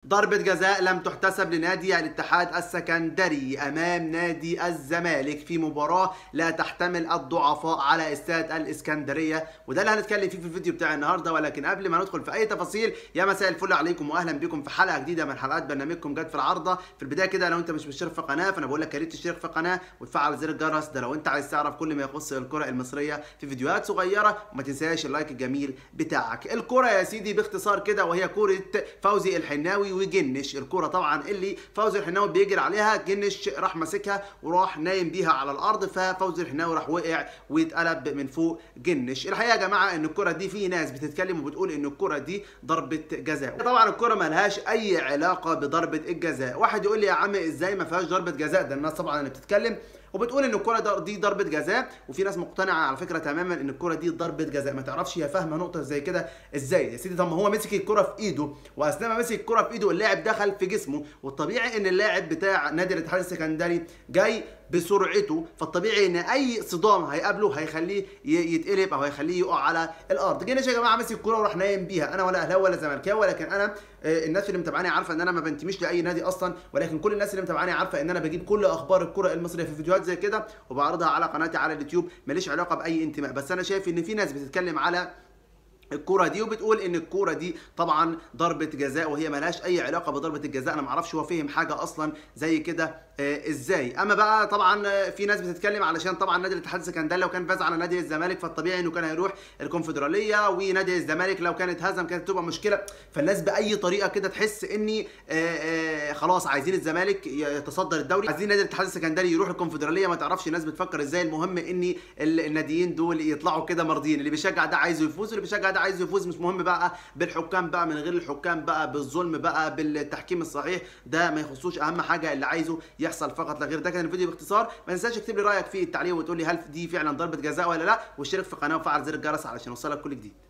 ضربة جزاء لم تحتسب لنادي الاتحاد السكندري أمام نادي الزمالك في مباراة لا تحتمل الضعفاء على استاد الإسكندرية وده اللي هنتكلم فيه في الفيديو بتاع النهاردة ولكن قبل ما ندخل في أي تفاصيل يا مساء الفل عليكم وأهلا بكم في حلقة جديدة من حلقات برنامجكم جت في العارضة في البداية كده لو أنت مش مشترك في القناة فأنا بقول لك يا ريت تشترك في القناة وتفعل زر الجرس ده لو أنت عايز تعرف كل ما يخص الكرة المصرية في فيديوهات صغيرة وما تنساش اللايك الجميل بتاعك الكرة يا سيدي باختصار كده وهي كرة فوزي الحناوي وجنش الكرة طبعا اللي فوزي الحناوي بيجري عليها جنش راح ماسكها وراح نايم بيها على الارض ففوزي الحناوي راح وقع واتقلب من فوق جنش الحقيقه يا جماعه ان الكرة دي في ناس بتتكلم وبتقول ان الكرة دي ضربة جزاء طبعا الكرة ملهاش اي علاقة بضربة الجزاء واحد يقول لي يا عم ازاي ما فيهاش ضربة جزاء ده الناس طبعا اللي بتتكلم وبتقول ان الكره دي ضربه جزاء وفي ناس مقتنعه على فكره تماما ان الكره دي ضربه جزاء ما تعرفش هي فاهمه نقطه زي كده ازاي يا سيدي طب ما هو مسك الكره في ايده واثناء ما مسك الكره في ايده اللاعب دخل في جسمه والطبيعي ان اللاعب بتاع نادي الاتحاد السكندري جاي بسرعته فالطبيعي ان اي صدام هيقابله هيخليه يتقلب او هيخليه يقع على الارض جينا يا جماعه مسك الكوره وراح نايم بيها انا ولا اهلاوي ولا زملكاوي ولكن انا الناس اللي متابعاني عارفه ان انا ما بنتميش لاي نادي اصلا ولكن كل الناس اللي متابعاني عارفه ان انا بجيب كل اخبار الكره المصريه في فيديوهات زي كده وبعرضها على قناتي على اليوتيوب ماليش علاقه باي انتماء بس انا شايف ان في ناس بتتكلم على الكوره دي وبتقول ان الكوره دي طبعا ضربه جزاء وهي ملهاش اي علاقه بضربه الجزاء انا معرفش هو فهم حاجه اصلا زي كده آه ازاي اما بقى طبعا في ناس بتتكلم علشان طبعا نادي الاتحاد السكندري لو كان فاز على نادي الزمالك فالطبيعي انه كان هيروح الكونفدراليه ونادي الزمالك لو كانت هزم كانت تبقى مشكله فالناس باي طريقه كده تحس اني آه آه خلاص عايزين الزمالك يتصدر الدوري عايزين نادي الاتحاد السكندري يروح الكونفدراليه ما تعرفش الناس بتفكر ازاي المهم ان الناديين دول يطلعوا كده مرضيين اللي بيشجع ده عايزه يفوز واللي بيشجع ده عايز يفوز مش مهم بقى بالحكام بقى من غير الحكام بقى بالظلم بقى بالتحكيم الصحيح ده ما يخصوش اهم حاجه اللي عايزه يحصل فقط لا غير ده كان الفيديو باختصار ما تنساش تكتب لي رايك في التعليق وتقول لي هل دي فعلا ضربه جزاء ولا لا واشترك في القناه وفعل زر الجرس علشان يوصلك كل جديد